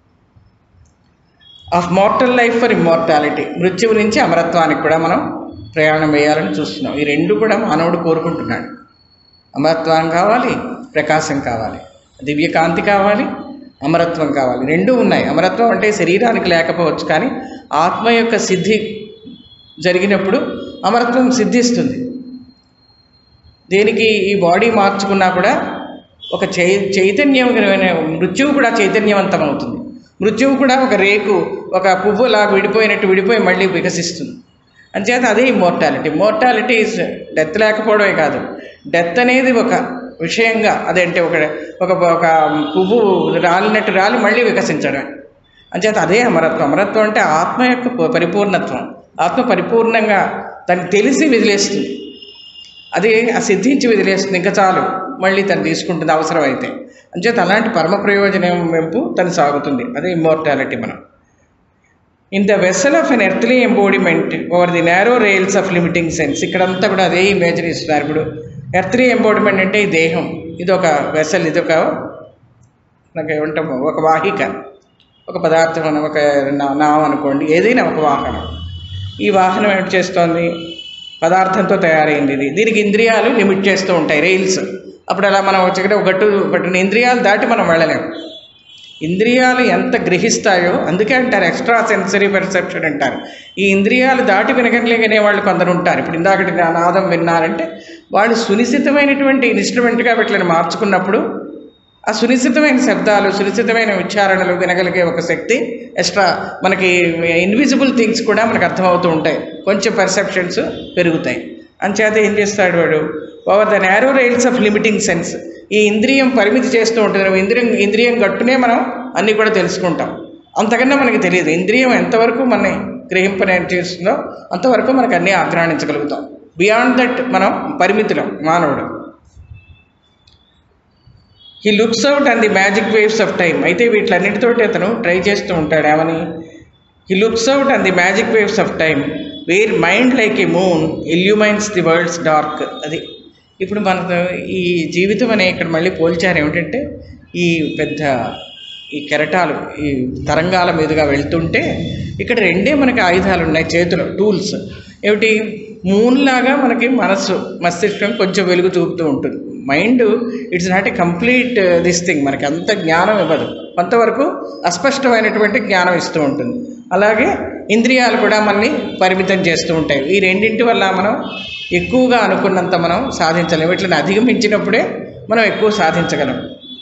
of mortal life for immortality మృత్యువు నుంచి అమరత్వానికి కూడా మనం ప్రయాణం వేయాలని చూస్తున్నాం ఈ రెండు కూడా మానవుడు కోరుకుంటున్నాడు అమరత్వం కావాలి ప్రకాశం కావాలి దివ్యకాంతి కావాలి అమరత్వం కావాలి రెండూ ఉన్నాయి అమరత్వం అంటే శరీరానికి లేకపోవచ్చు కానీ ఆత్మ యొక్క సిద్ధి జరిగినప్పుడు అమరత్వం సిద్ధిస్తుంది దేనికి ఈ బాడీ మార్చుకున్నా కూడా ఒక చై చైతన్యమైన మృత్యువు కూడా చైతన్యవంతం అవుతుంది మృత్యువు కూడా ఒక రేకు ఒక పువ్వులా విడిపోయినట్టు విడిపోయి మళ్ళీ వికసిస్తుంది అంచేత అదే ఇమ్మోర్టాలిటీ మోర్టాలిటీ ఇస్ డెత్ లేకపోవడమే కాదు డెత్ అనేది ఒక విషయంగా అదంటే ఒక ఒక ఒక పువ్వు రాలినట్టు రాలి మళ్ళీ వికసించడమే అంచేత అదే అమరత్వం అమరత్వం అంటే ఆత్మ యొక్క ప- పరిపూర్ణత్వం ఆత్మ పరిపూర్ణంగా దాన్ని తెలిసి వదిలేస్తుంది అది ఆ సిద్ధించి వదిలేస్తుంది ఇంకా చాలు మళ్ళీ తను తీసుకుంటుంది అవసరమైతే అంచేత అలాంటి పరమ ప్రయోజనం వెంపు తను సాగుతుంది అదే ఇమ్మోర్టాలిటీ మనం in the vessel of an earthly embodiment over the narrow rails of limiting sense ఇక్కడంతా కూడా అదే ఇమేజరీ ఇస్తున్నారు ఇప్పుడు ఎర్త్లీ ఎంబోడిమెంట్ అంటే ఈ దేహం ఇది ఒక వెసల్ ఇది ఒక నాకు ఏమంటాము ఒక వాహిక ఒక పదార్థం అని ఒక నా- నావం అనుకోండి ఏదైనా ఒక వాహనం ఈ వాహనం ఏమిటి చేస్తోంది పదార్థంతో తయారైంది ఇది దీనికి ఇంద్రియాలు లిమిట్ చేస్తూ ఉంటాయి రైల్స్ అప్పుడు అలా మనం వచ్చి ఒక గట్టు పట్టిన ఇంద్రియాలు దాటి మనం వెళ్ళలేము ఇంద్రియాలు ఎంత గ్రహిస్తాయో అందుకే అంటారు ఎక్స్ట్రా సెన్సరీ పెర్సెప్షన్ అంటారు ఈ ఇంద్రియాలు దాటి వినగలిగిన వాళ్ళు కొందరు ఉంటారు ఇప్పుడు ఇందాకటి నా నాదం విన్నారంటే వాళ్ళు సునిశ్చితమైనటువంటి ఇన్స్ట్రుమెంట్గా వీటిని మార్చుకున్నప్పుడు ఆ సునిశ్చితమైన శబ్దాలు సునిశ్చితమైన ఉచ్చారణలు వినగలిగే ఒక శక్తి ఎక్స్ట్రా మనకి ఇన్విజిబుల్ థింగ్స్ కూడా మనకు అర్థమవుతూ ఉంటాయి కొంచెం పర్సెప్షన్స్ పెరుగుతాయి అంచేత ఏం చేస్తాడు వాడు over the narrow rails of limiting sense ఈ ఇంద్రియం పరిమితి చేస్తూ ఉంటుంది నువ్వు ఇంద్రియం ఇంద్రియం గట్టునే మనం అన్నీ కూడా తెలుసుకుంటాం అంతకన్నా మనకి తెలియదు ఇంద్రియం ఎంతవరకు మనని గ్రహింపనే చేస్తుందో అంతవరకు మనకు అన్నీ ఆగ్రహించగలుగుతాం బియాండ్ దట్ మనం పరిమితులం మానవుడు he looks out and the magic waves of time అయితే వీటిలన్నిటితోటి అతను ట్రై చేస్తూ ఉంటాడు ఏమని he looks out and the magic waves of time where mind like a moon illumines the world's dark అది ఇప్పుడు మన ఈ జీవితం అనే ఇక్కడ మళ్ళీ పోల్చారు ఏమిటంటే ఈ పెద్ద ఈ కెరటాలు ఈ తరంగాల మీదుగా వెళ్తుంటే ఇక్కడ రెండే మనకి ఆయుధాలు ఉన్నాయి చేతిలో టూల్స్ ఏమిటి మూన్ లాగా మనకి మనస్సు మస్తిష్కం కొంచెం వెలుగు చూపుతూ ఉంటుంది mind it's not a complete this thing మనకి అంత జ్ఞానం ఇవ్వదు కొంతవరకు అస్పష్టమైనటువంటి జ్ఞానం ఇస్తూ ఉంటుంది అలాగే ఇంద్రియాలు కూడా మనల్ని పరిమితం చేస్తూ ఉంటాయి ఈ రెండింటి వల్ల మనం ఎక్కువగా అనుకున్నంత మనం సాధించలేము వీటిని అధిగమించినప్పుడే మనం ఎక్కువ సాధించగలం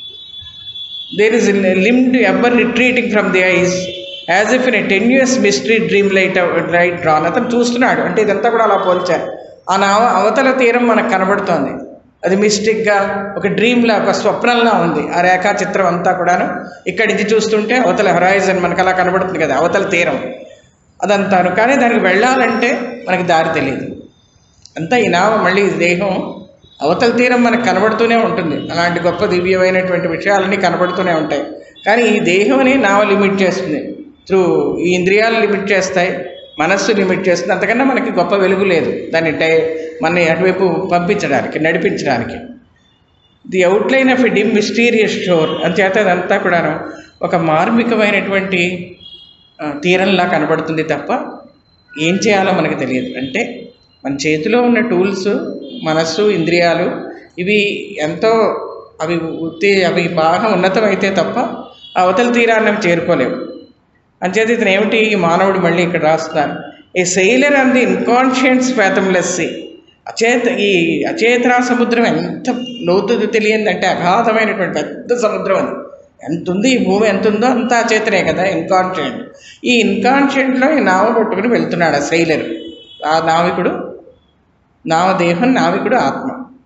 there is limned ever retreating from the eyes as if in a tenuous mystery dream light light drawn అతను చూస్తున్నాడు అంటే ఇదంతా కూడా అలా పోల్చారు ఆ నావ అవతల తీరం మనకు కనబడుతోంది అది మిస్టిక్గా ఒక డ్రీమ్లా ఒక స్వప్నంలా ఉంది ఆ రేఖా చిత్రం అంతా కూడాను ఇక్కడి నుంచి చూస్తుంటే అవతల హొరైజన్ మనకు అలా కనబడుతుంది కదా అవతల తీరం అదంతాను కానీ దానికి వెళ్ళాలంటే మనకి దారి తెలియదు అంతా ఈ నావ మళ్ళీ ఈ దేహం అవతల తీరం మనకు కనబడుతూనే ఉంటుంది అలాంటి గొప్ప దివ్యమైనటువంటి విషయాలన్నీ కనబడుతూనే ఉంటాయి కానీ ఈ దేహంని నావ లిమిట్ చేస్తుంది త్రూ ఈ ఇంద్రియాలు లిమిట్ చేస్తాయి మనస్సు లిమిట్ చేస్తుంది అంతకన్నా మనకి గొప్ప వెలుగు లేదు దాన్ని డై మన అటువైపు పంపించడానికి నడిపించడానికి the outline of a dim mysterious shore అంచేత అదంతా కూడాను ఒక మార్మికమైనటువంటి ఆ, తీరంలా కనబడుతుంది తప్ప ఏం చేయాలో మనకు తెలియదు అంటే మన చేతిలో ఉన్న టూల్స్ మనస్సు ఇంద్రియాలు ఇవి ఎంతో అవి ఉత్తి అవి బాగా ఉన్నతమైతే తప్ప ఆ అవతల తీరాన్ని అవి చేరుకోలేవు అంచేత ఇతను ఏమిటి ఈ మానవుడు మళ్ళీ ఇక్కడ రాస్తున్నారు a sailor and the inconscience fathomless sea అచేత ఈ అచేతనా సముద్రం ఎంత లోతు తెలియందంటే అగాధమైనటువంటి పెద్ద సముద్రం అది ఎంత ఉంది ఈ భూమి ఎంత ఉందో అంత అచేతనే కదా ఇన్కాన్షియంట్ ఈ ఇన్కాన్షియంట్లో ఈ నావ పట్టుకుని వెళ్తున్నాడు ఆ శైలరు ఆ నావికుడు నామదేహం నావికుడు ఆత్మ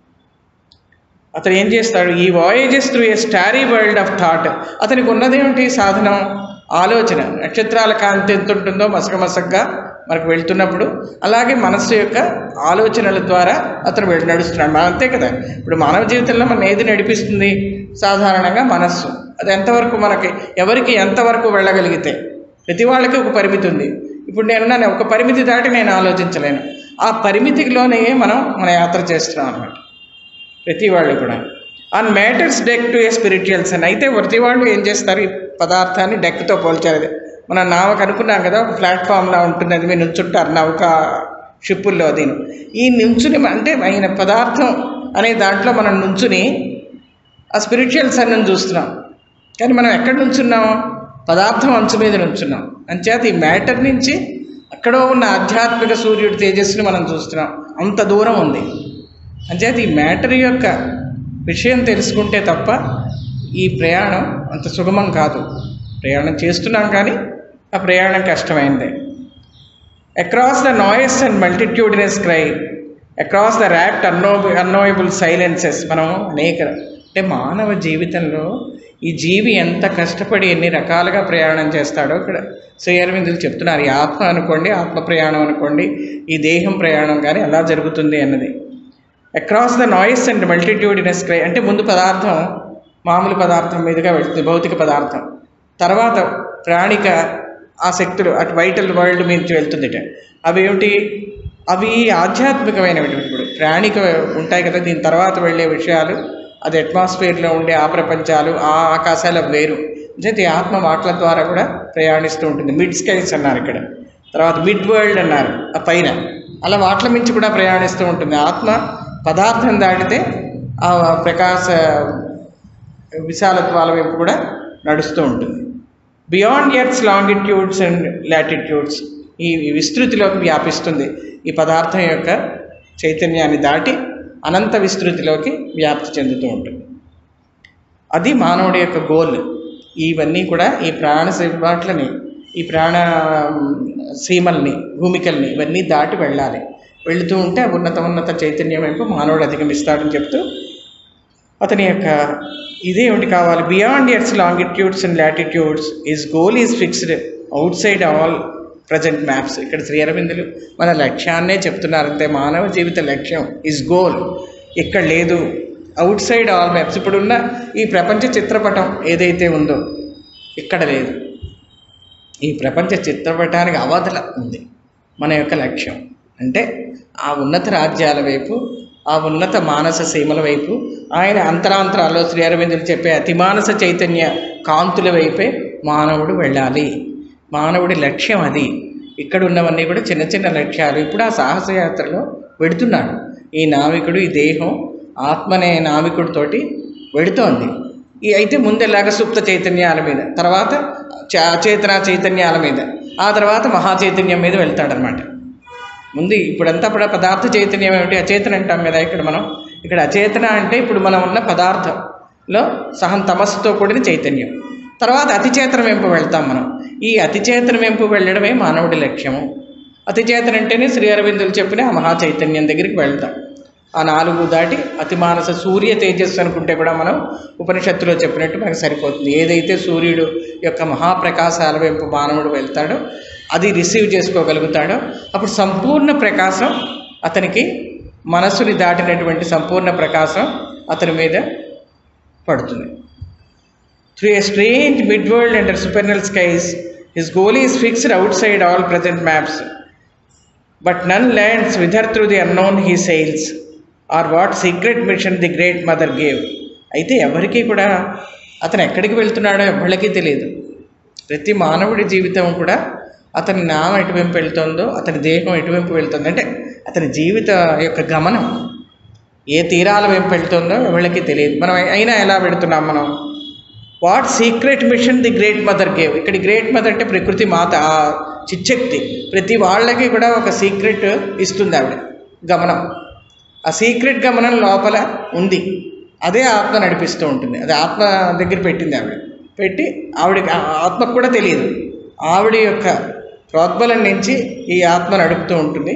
అతను ఏం చేస్తాడు ఈ voyages through a starry world of thought అతనికి ఉన్నదేమిటి సాధనం ఆలోచన నక్షత్రాల కాంతి ఎంత ఉంటుందో మసక మసగ్గా మనకు వెళ్తున్నప్పుడు అలాగే మనస్సు యొక్క ఆలోచనల ద్వారా అతను వెళ్ళి నడుస్తున్నాడు మనం అంతే కదా ఇప్పుడు మానవ జీవితంలో మనం ఏది నడిపిస్తుంది సాధారణంగా మనస్సు అది ఎంతవరకు మనకి ఎవరికి ఎంతవరకు వెళ్ళగలిగితే ప్రతి వాళ్ళకి ఒక పరిమితి ఉంది ఇప్పుడు నేను నన్ను ఒక పరిమితి దాటి నేను ఆలోచించలేను ఆ పరిమితిలోనే మనం మన యాత్ర చేస్తున్నాం అన్నమాట ప్రతి వాళ్ళు కూడా on matter's deck to a spirituals అని అయితే ప్రతి వాళ్ళు ఏం చేస్తారు ఈ పదార్థాన్ని డెక్తో పోల్చారు అది మనం నావకు అనుకున్నాం కదా ఒక ప్లాట్ఫామ్లా ఉంటుంది అది మీరు నుంచుంటారు నౌక షిప్పుల్లో అది ఈ నుంచుని అంటే ఆయన పదార్థం అనే దాంట్లో మనం నుంచుని ఆ స్పిరిచువల్స్ అని చూస్తున్నాం కానీ మనం ఎక్కడ నుంచున్నాం పదార్థం అంచు మీద నుంచున్నాం అంచేత ఈ మ్యాటర్ నుంచి అక్కడో ఉన్న ఆధ్యాత్మిక సూర్యుడి తేజస్సుని మనం చూస్తున్నాం అంత దూరం ఉంది అంచేత ఈ మ్యాటర్ యొక్క విషయం తెలుసుకుంటే తప్ప ఈ ప్రయాణం అంత సుగమం కాదు ప్రయాణం చేస్తున్నాం కానీ ఆ ప్రయాణం కష్టమైందే across the noise and multitudinous cry across the rapt అన్నో అన్నోయబుల్ సైలెన్సెస్ మనం అనేక అంటే మానవ జీవితంలో ఈ జీవి ఎంత కష్టపడి ఎన్ని రకాలుగా ప్రయాణం చేస్తాడో ఇక్కడ శ్రీ అరవిందులు చెప్తున్నారు ఈ ఆత్మ అనుకోండి ఆత్మ ప్రయాణం అనుకోండి ఈ దేహం ప్రయాణం కానీ ఎలా జరుగుతుంది అన్నది across the noise and multitudinous cry అంటే ముందు పదార్థం మామూలు పదార్థం మీదుగా వెళ్తుంది భౌతిక పదార్థం తర్వాత ప్రాణిక ఆ శక్తులు అటు వైటల్ వరల్డ్ మీద నుంచి వెళ్తుందిట అవి ఏమిటి అవి ఆధ్యాత్మికమైనవి ఇప్పుడు ప్రాణిక ఉంటాయి కదా దీని తర్వాత వెళ్ళే విషయాలు అది అట్మాస్ఫియర్లో ఉండే ఆ ప్రపంచాలు ఆ ఆకాశాలు అవి వేరు అంటే ఈ ఆత్మ మాటల ద్వారా కూడా ప్రయాణిస్తూ ఉంటుంది మిడ్ స్కైస్ అన్నారు ఇక్కడ తర్వాత మిడ్ వరల్డ్ అన్నారు ఆ పైన అలా వాట్ల మించి కూడా ప్రయాణిస్తూ ఉంటుంది ఆత్మ పదార్థం దాటితే ఆ ప్రకాశ విశాలత్వాల వైపు కూడా నడుస్తూ ఉంటుంది beyond earth's longitudes and latitudes ఈ విస్తృతిలోకి వ్యాపిస్తుంది ఈ పదార్థం యొక్క చైతన్యాన్ని దాటి అనంత విస్తృతిలోకి వ్యాప్తి చెందుతూ ఉంటుంది అది మానవుడి యొక్క గోల్ ఇవన్నీ కూడా ఈ ప్రాణ వాట్లని ఈ ప్రాణ సీమల్ని భూమికల్ని ఇవన్నీ దాటి వెళ్ళాలి వెళుతూ ఉంటే ఆ ఉన్నత ఉన్నత చైతన్యం వైపు మానవుడు అధిగమిస్తాడని చెప్తూ అతని యొక్క ఇదేమిటి కావాలి beyond earth's longitudes and latitudes is goal is fixed outside all present maps ఇక్కడ శ్రీ అరవిందులు మన లక్ష్యాన్నే చెప్తున్నారంతే మానవ జీవిత లక్ష్యం ఈజ్ గోల్ ఇక్కడ లేదు అవుట్ సైడ్ ఆల్ మ్యాప్స్ ఇప్పుడున్న ఈ ప్రపంచ చిత్రపటం ఏదైతే ఉందో ఇక్కడ లేదు ఈ ప్రపంచ చిత్రపటానికి అవతల ఉంది మన యొక్క లక్ష్యం అంటే ఆ ఉన్నత రాజ్యాల వైపు ఆ ఉన్నత మానస సీమల వైపు ఆయన అంతరాంతరాల్లో శ్రీ అరవిందులు చెప్పే అతిమానస చైతన్య కాంతుల వైపే మానవుడు వెళ్ళాలి మానవుడి లక్ష్యం అది ఇక్కడ ఉన్నవన్నీ కూడా చిన్న చిన్న లక్ష్యాలు ఇప్పుడు ఆ సాహసయాత్రలో వెడుతున్నాడు ఈ నావికుడు ఈ దేహం ఆత్మనే నావికుడితోటి వెడుతోంది ఈ అయితే ముందెలాగ సుప్త చైతన్యాల మీద తర్వాత చ- అచేతన చైతన్యాల మీద ఆ తర్వాత మహా చైతన్యం మీద వెళ్తాడనమాట ముందు ఇప్పుడంతా కూడా పదార్థ చైతన్యం ఏమిటి అచేతన అంటాం కదా ఇక్కడ మనం ఇక్కడ అచేతన అంటే ఇప్పుడు మనం ఉన్న పదార్థంలో సహం తమస్సుతో కూడిన చైతన్యం తర్వాత అతిచేతన వెంపు వెళ్తాం మనం ఈ అతిచేతన వెంపు వెళ్ళడమే మానవుడి లక్ష్యము అతిచేతన అంటేనే శ్రీ అరవిందులు చెప్పిన ఆ మహా చైతన్యం దగ్గరికి వెళ్తాం ఆ నాలుగు దాటి అతి మానస సూర్య తేజస్సు అనుకుంటే కూడా మనం ఉపనిషత్తులో చెప్పినట్టు మనకు సరిపోతుంది ఏదైతే సూర్యుడు యొక్క మహాప్రకాశాల వైపు మానవుడు వెళ్తాడో అది రిసీవ్ చేసుకోగలుగుతాడో అప్పుడు సంపూర్ణ ప్రకాశం అతనికి మనస్సుని దాటినటువంటి సంపూర్ణ ప్రకాశం అతని మీద పడుతుంది through a strange mid world and supernal skies his goal is fixed outside all present maps but none lands whither through the unknown he sails are what secret mission the great mother gave అయితే ఎవరికీ కూడా అతను ఎక్కడికి వెళ్తున్నాడో ఎవరికీ తెలియదు ప్రతి మానవుడి జీవితం కూడా అతని నామం ఎటువైపు వెళ్తుందో అతని దేహం ఎటువైపు వెళ్తుందో అంటే అతని జీవిత యొక్క గమనం ఏ తీరాల వైపు వెళ్తుందో ఎవరికి తెలియదు మనం అయినా ఎలా పెడుతున్నాం మనం what secret mission the great mother gave ఇక్కడ గ్రేట్ మదర్ అంటే ప్రకృతి మాత ఆ చిచ్చక్తి ప్రతి వాళ్ళకి కూడా ఒక సీక్రెట్ ఇస్తుంది ఆవిడ గమనం ఆ సీక్రెట్ గమనం లోపల ఉంది అదే ఆత్మ నడిపిస్తూ ఉంటుంది అది ఆత్మ దగ్గర పెట్టింది ఆవిడ పెట్టి ఆవిడకి ఆ ఆత్మకు కూడా తెలియదు ఆవిడ యొక్క ప్రోద్బలం నుంచి ఈ ఆత్మ నడుపుతూ ఉంటుంది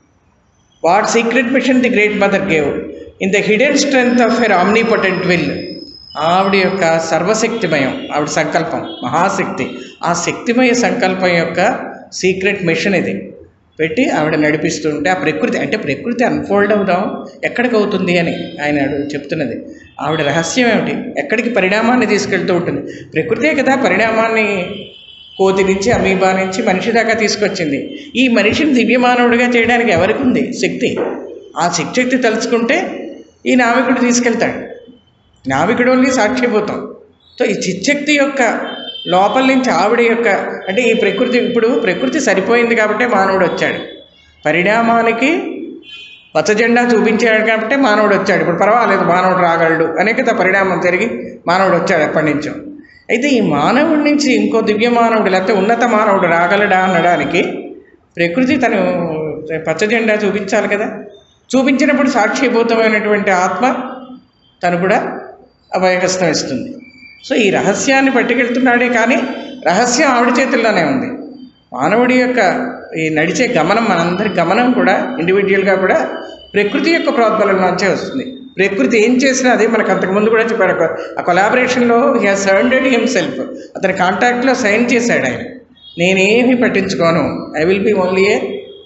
what secret mission the great mother gave in the hidden strength of her omnipotent will ఆవిడ యొక్క సర్వశక్తిమయం ఆవిడ సంకల్పం మహాశక్తి ఆ శక్తిమయ సంకల్పం యొక్క సీక్రెట్ మిషన్ ఇది పెట్టి ఆవిడ నడిపిస్తుంటే ఆ ప్రకృతి అంటే ప్రకృతి అన్ఫోల్డ్ అవుదాం ఎక్కడికి అవుతుంది అని ఆయన అడు- చెప్తున్నది ఆవిడ రహస్యం ఏమిటి ఎక్కడికి పరిణామాన్ని తీసుకెళ్తూ ఉంటుంది ప్రకృతే కదా పరిణామాన్ని కోతి నుంచి అమీబా నుంచి మనిషి దాకా తీసుకొచ్చింది ఈ మనిషిని దివ్యమానవుడిగా చేయడానికి ఎవరికి ఉంది శక్తి ఆ శక్తి తలుచుకుంటే ఈ నావికుడు తీసుకెళ్తాడు నావికుడు ఓన్లీ సాక్షిభూతం సో ఈ చిచ్చక్తి యొక్క లోపల నుంచి ఆవిడ యొక్క అంటే ఈ ప్రకృతి ఇప్పుడు ప్రకృతి సరిపోయింది కాబట్టే మానవుడు వచ్చాడు పరిణామానికి పచ్చ జెండా చూపించాడు కాబట్టి మానవుడు వచ్చాడు ఇప్పుడు పర్వాలేదు మానవుడు రాగలడు అనే కదా పరిణామం జరిగి మానవుడు వచ్చాడు ఎప్పటి నుంచో అయితే ఈ మానవుడి నుంచి ఇంకో దివ్య మానవుడు లేకపోతే ఉన్నత మానవుడు రాగలడా అనడానికి ప్రకృతి తను పచ్చ జెండా చూపించాలి కదా చూపించినప్పుడు సాక్షిభూతమైనటువంటి ఆత్మ తను కూడా అభయహస్తం ఇస్తుంది సో ఈ రహస్యాన్ని పట్టుకెళ్తున్నాడే కానీ రహస్యం ఆవిడ చేతుల్లోనే ఉంది మానవుడి యొక్క ఈ నడిచే గమనం మనందరి గమనం కూడా ఇండివిజువల్గా కూడా ప్రకృతి యొక్క ప్రోద్బలంలోంచే వస్తుంది ప్రకృతి ఏం చేసినా అది మనకు అంతకుముందు కూడా చెప్పాడు ఒక- ఆ కొలాబరేషన్లో హీ సరెండెడ్ హిమ్సెల్ఫ్ అతని కాంటాక్ట్లో సైన్ చేశాడు ఆయన నేనేమి పట్టించుకోను I will be only a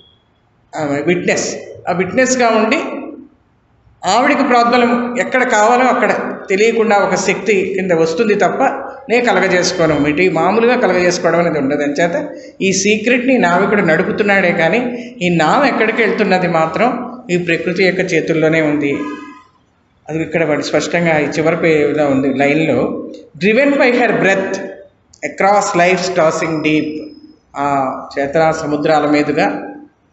witness ఆ విట్నెస్గా ఉండి ఆవిడికి ప్రోద్బలం ఎక్కడ కావాలో అక్కడ తెలియకుండా ఒక శక్తి కింద వస్తుంది తప్ప నే కలగజేసుకోను ఇటు మామూలుగా కలగజేసుకోవడం అనేది ఉండదు అంచేత ఈ సీక్రెట్ని నావికుడు నడుపుతున్నాడే కానీ ఈ నావ ఎక్కడికి వెళ్తున్నది మాత్రం ఈ ప్రకృతి యొక్క చేతుల్లోనే ఉంది అది ఇక్కడ వాడు స్పష్టంగా ఈ చివరి పేలో ఉంది లైన్లో driven by her breath across life tossing deep ఆ చేతన సముద్రాల మీదుగా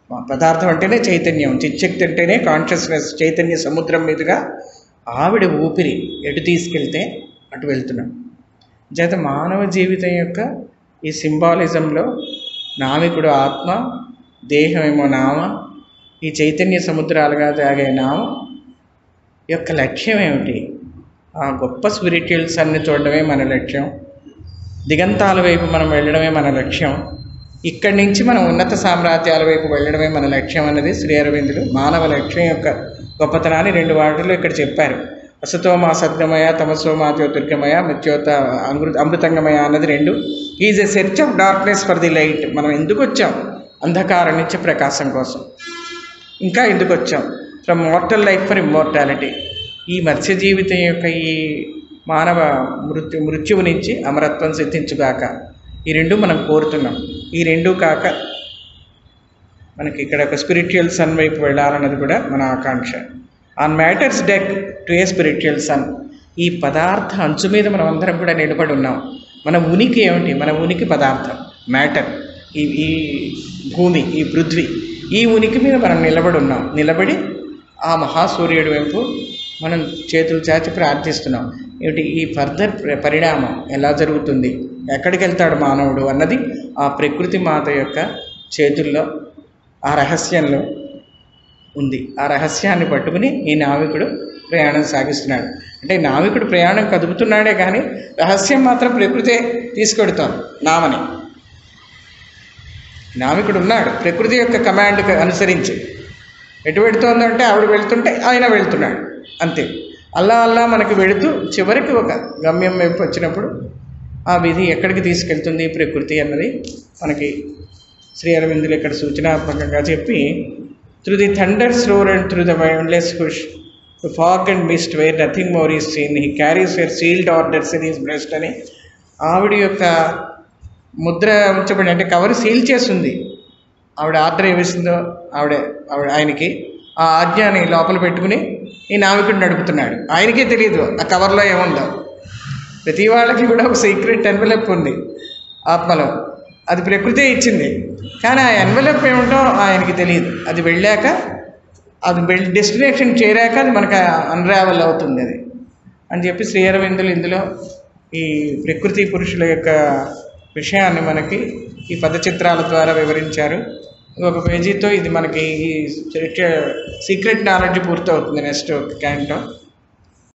పదార్థం అంటేనే చైతన్యం చిచ్చక్తి అంటేనే కాన్షియస్నెస్ చైతన్య సముద్రం మీదుగా ఆవిడ ఊపిరి ఎటు తీసుకెళ్తే అటు వెళ్తున్నాం చేత మానవ జీవితం యొక్క ఈ సింబాలిజంలో నావికుడు ఆత్మ దేహమేమో నామ ఈ చైతన్య సముద్రాలుగా తాగే నామ యొక్క లక్ష్యం ఏమిటి ఆ గొప్ప స్పిరిచువల్స్ అన్ని చూడడమే మన లక్ష్యం దిగంతాల వైపు మనం వెళ్ళడమే మన లక్ష్యం ఇక్కడి నుంచి మనం ఉన్నత సామ్రాజ్యాల వైపు వెళ్ళడమే మన లక్ష్యం అన్నది శ్రీ అరవిందులు మానవ లక్ష్యం యొక్క గొప్పతనాన్ని రెండు వాటిలో ఇక్కడ చెప్పారు అసతోమా సద్గమయ తమసోమా జ్యోతిర్గమయ మృత్యోత అమృత అమృతంగమయ అన్నది రెండు is a search of darkness for the light మనం ఎందుకు వచ్చాం అంధకారం నుంచి ప్రకాశం కోసం ఇంకా ఎందుకు వచ్చాం from mortal life for immortality ఈ మత్స్య జీవితం యొక్క ఈ మానవ మృత్యు మృత్యువు నుంచి అమరత్వం సిద్ధించుగాక ఈ రెండు మనం కోరుతున్నాం ఈ రెండు కాక మనకి ఇక్కడ ఒక స్పిరిచువల్ సన్ వైపు వెళ్ళాలన్నది కూడా మన ఆకాంక్ష on matter's deck to a spiritual sun ఈ పదార్థ అంచు మీద మనం అందరం కూడా నిలబడి ఉన్నాం మన ఉనికి ఏమిటి మన ఉనికి పదార్థం మ్యాటర్ ఈ ఈ భూమి ఈ పృథ్వీ ఈ ఉనికి మీద మనం నిలబడి ఉన్నాం నిలబడి ఆ మహాసూర్యుడి వైపు మనం చేతులు చాచి ప్రార్థిస్తున్నాం ఏమిటి ఈ ఫర్దర్ పరిణామం ఎలా జరుగుతుంది ఎక్కడికి వెళ్తాడు మానవుడు అన్నది ఆ ప్రకృతి మాత యొక్క చేతుల్లో ఆ రహస్యంలో ఉంది ఆ రహస్యాన్ని పట్టుకుని ఈ నావికుడు ప్రయాణం సాగిస్తున్నాడు అంటే నావికుడు ప్రయాణం కదుపుతున్నాడే కానీ రహస్యం మాత్రం ప్రకృతే తీసుకెడుతోంది నామని నావికుడు ఉన్నాడు ప్రకృతి యొక్క కమాండ్కి అనుసరించి ఎటు వెళుతోందంటే ఆవిడ వెళ్తుంటే ఆయన వెళ్తున్నాడు అంతే అల్లా అల్లా మనకి వెళుతూ చివరికి ఒక గమ్యం వైపు వచ్చినప్పుడు ఆ విధి ఎక్కడికి తీసుకెళ్తుంది ప్రకృతి అన్నది మనకి శ్రీ అరవిందులు ఇక్కడ సూచనాత్మకంగా చెప్పి through the thunder's roar and through the mindless gush to fog and mist where nothing more is seen he carries where sealed orders in his breast అని ఆవిడ యొక్క ముద్ర ఉంచబడి అంటే కవర్ సీల్ చేస్తుంది ఆవిడ ఆర్డర్ ఏమిస్తుందో ఆవిడ ఆవిడ ఆయనకి ఆ ఆజ్ఞని లోపల పెట్టుకుని ఈ నావికుడు నడుపుతున్నాడు ఆయనకే తెలియదు ఆ కవర్లో ఏముందో ప్రతి వాళ్ళకి కూడా ఒక సీక్రెట్ ఎన్వలప్ ఉంది ఆత్మలో అది ప్రకృతే ఇచ్చింది కానీ ఆ ఎన్వలప్ ఏమిటో ఆయనకి తెలియదు అది వెళ్ళాక అది వెళ్ళి డెస్టినేషన్ చేరాక అది మనకు అన్రావెల్ అవుతుంది అది అని చెప్పి శ్రీ అరవిందులు ఇందులో ఈ ప్రకృతి పురుషుల యొక్క విషయాన్ని మనకి ఈ పదచిత్రాల ద్వారా వివరించారు ఒక పేజీతో ఇది మనకి ఈ సీక్రెట్ నాలెడ్జ్ పూర్తవుతుంది నెక్స్ట్ క్యాంటో